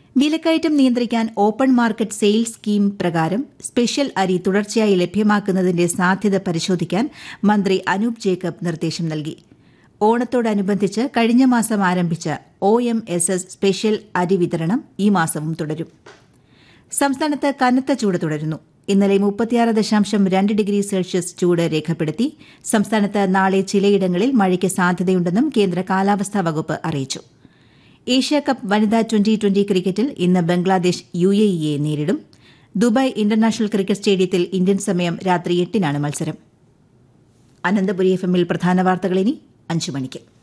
വിലക്കയറ്റം നിയന്ത്രിക്കാൻ open market sales scheme പ്രകാരം സ്പെഷ്യൽ അരി തുടർച്ചയായി ലഭ്യമാക്കുന്നതിന്റെ സാധ്യത പരിശോധിക്കാൻ മന്ത്രി അനൂപ് ജേക്കബ് നിർദ്ദേശം നൽകി ഓണത്തോടനുബന്ധിച്ച് കഴിഞ്ഞ മാസം ആരംഭിച്ച O M S S special അരി വിതരണം ഈ മാസവും തുടരും സംസ്ഥാനത്ത് കനത്ത ചൂട് തുടരുന്നു ഇന്നലെ മുപ്പത്തിയാറ് ദശാംശം രണ്ട് ഡിഗ്രി സെൽഷ്യസ് ചൂട് രേഖപ്പെടുത്തി സംസ്ഥാനത്ത് നാളെ ചിലയിടങ്ങളിൽ മഴയ്ക്ക് സാധ്യതയുണ്ടെന്നും കേന്ദ്ര കാലാവസ്ഥാ വകുപ്പ് അറിയിച്ചു ഏഷ്യാകപ്പ് വനിതാ ട്വന്റി ട്വന്റി ക്രിക്കറ്റിൽ ഇന്ന് ബംഗ്ലാദേശ് യു എ ഇയെ നേരിടും ദുബായ് ഇന്റർനാഷണൽ ക്രിക്കറ്റ് സ്റ്റേഡിയത്തിൽ ഇന്ത്യൻ സമയം രാത്രി എട്ടിനാണ് മത്സരം അനന്തപുരി എഫ് എമ്മിൽ പ്രധാന വാർത്തകൾ ഇനി അഞ്ചു മണിക്ക്